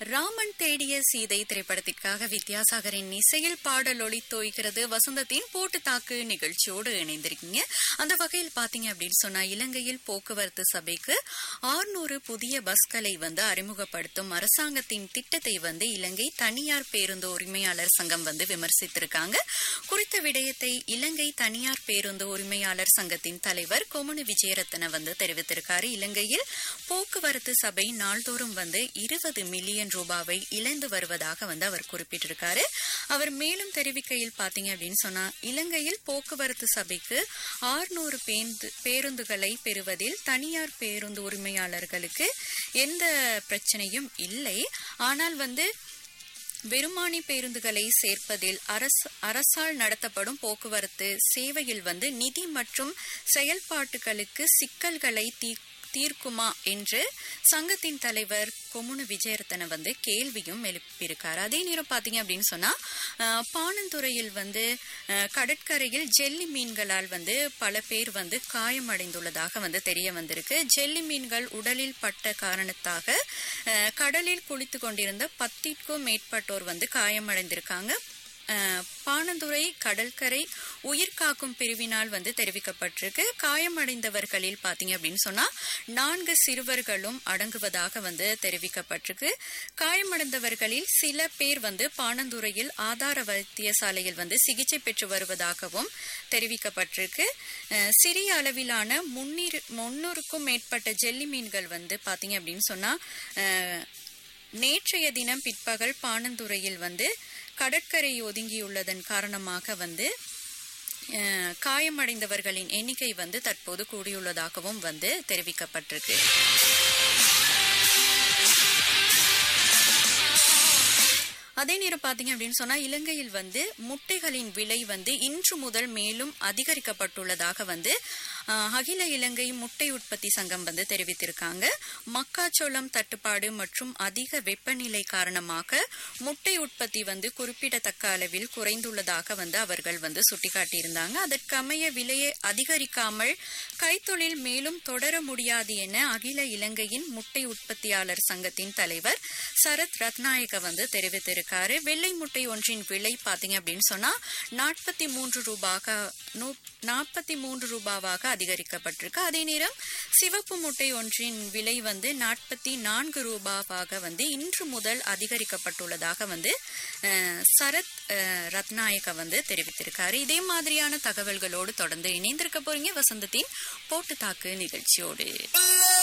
ராமன் தேடிய சீதை திரைப்படத்திற்காக வித்யாசாகரின் இசையில் பாடல் ஒளி தோய்கிறது வசந்தத்தின் போட்டு தாக்கு நிகழ்ச்சியோடு இணைந்திருக்கீங்க அந்த வகையில் பாத்தீங்க அப்படின்னு சொன்னா இலங்கையில் போக்குவரத்து சபைக்கு ஆறுநூறு புதிய பஸ்களை வந்து அறிமுகப்படுத்தும் அரசாங்கத்தின் திட்டத்தை வந்து இலங்கை தனியார் பேருந்து உரிமையாளர் சங்கம் வந்து விமர்சித்திருக்காங்க குறித்த விடயத்தை இலங்கை தனியார் பேருந்து உரிமையாளர் சங்கத்தின் தலைவர் கொமுனு விஜயரத்ன வந்து தெரிவித்திருக்காரு இலங்கையில் போக்குவரத்து சபை நாள்தோறும் வந்து இருபது மில்லியன் ரூபாவை இழந்து வருவதாக வந்து அவர் குறிப்பிட்டிருக்காரு அவர் மேலும் தெரிவிக்கையில் பாத்தீங்க அப்படின்னு சொன்னா இலங்கையில் போக்குவரத்து சபைக்கு ஆறுநூறு பேருந்துகளை பெறுவதில் தனியார் பேருந்து உரிமையாளர்களுக்கு எந்த பிரச்சனையும் இல்லை ஆனால் வந்து வெறுமானி பேருந்துகளை சேர்ப்பதில் அரசு அரசால் நடத்தப்படும் போக்குவரத்து சேவையில் வந்து நிதி மற்றும் செயல்பாட்டுகளுக்கு சிக்கல்களை தீ தீர்க்குமா என்று சங்கத்தின் தலைவர் கொமுனு விஜயரத்தன வந்து கேள்வியும் எழுப்பியிருக்காரு அதே நேரம் பாத்தீங்க அப்படின்னு சொன்னா பானந்துறையில் வந்து கடற்கரையில் ஜெல்லி மீன்களால் வந்து பல பேர் வந்து காயமடைந்துள்ளதாக வந்து தெரிய வந்திருக்கு ஜெல்லி மீன்கள் உடலில் பட்ட காரணத்தாக கடலில் குளித்து கொண்டிருந்த பத்திற்கும் மேற்பட்டோர் வந்து காயமடைந்திருக்காங்க பானந்துறை கடற்கரை உயிர் காக்கும் பிரிவினால் வந்து தெரிவிக்கப்பட்டிருக்கு காயமடைந்தவர்களில் பாத்தீங்க அப்படின்னு சொன்னா நான்கு சிறுவர்களும் அடங்குவதாக வந்து தெரிவிக்கப்பட்டிருக்கு காயமடைந்தவர்களில் சில பேர் வந்து பானந்துறையில் ஆதார வைத்தியசாலையில் வந்து சிகிச்சை பெற்று வருவதாகவும் தெரிவிக்கப்பட்டிருக்கு சிறிய அளவிலான முன்னீர் முன்னூறுக்கும் மேற்பட்ட ஜெல்லி மீன்கள் வந்து பாத்தீங்க அப்படின்னு சொன்னா நேற்றைய தினம் பிற்பகல் பானந்துறையில் வந்து கடற்கரை ஒதுங்கியுள்ளதன் காரணமாக வந்து காயமடைந்தவர்களின் எண்ணிக்கை வந்து தற்போது கூடியுள்ளதாகவும் வந்து தெரிவிக்கப்பட்டிருக்கு அதே நேரம் பாத்தீங்க அப்படின்னு சொன்னா இலங்கையில் வந்து முட்டைகளின் விலை வந்து இன்று முதல் மேலும் அதிகரிக்கப்பட்டுள்ளதாக வந்து அகில இலங்கை முட்டை உற்பத்தி சங்கம் வந்து தெரிவித்திருக்காங்க மக்காச்சோளம் தட்டுப்பாடு மற்றும் அதிக வெப்பநிலை காரணமாக முட்டை உற்பத்தி வந்து குறிப்பிடத்தக்க அளவில் குறைந்துள்ளதாக வந்து அவர்கள் வந்து சுட்டிக்காட்டியிருந்தாங்க அதற்கமைய விலையை அதிகரிக்காமல் கைத்தொழில் மேலும் தொடர முடியாது என அகில இலங்கையின் முட்டை உற்பத்தியாளர் சங்கத்தின் தலைவர் சரத் ரத்நாயக்க வந்து தெரிவித்திருக்காரு வெள்ளை முட்டை ஒன்றின் விலை பாத்தீங்க அப்படின்னு சொன்னா நாற்பத்தி மூன்று ரூபாக நாற்பத்தி மூன்று ரூபாவாக அதிகரிக்கப்பட்டிருக்கு அதே நேரம் சிவப்பு முட்டை ஒன்றின் விலை வந்து நாற்பத்தி நான்கு ரூபாவாக வந்து இன்று முதல் அதிகரிக்கப்பட்டுள்ளதாக வந்து சரத் ரத்நாயக்க வந்து தெரிவித்திருக்காரு இதே மாதிரியான தகவல்களோடு தொடர்ந்து இணைந்திருக்க போறீங்க வசந்தத்தின் போட்டு தாக்கு நிகழ்ச்சியோடு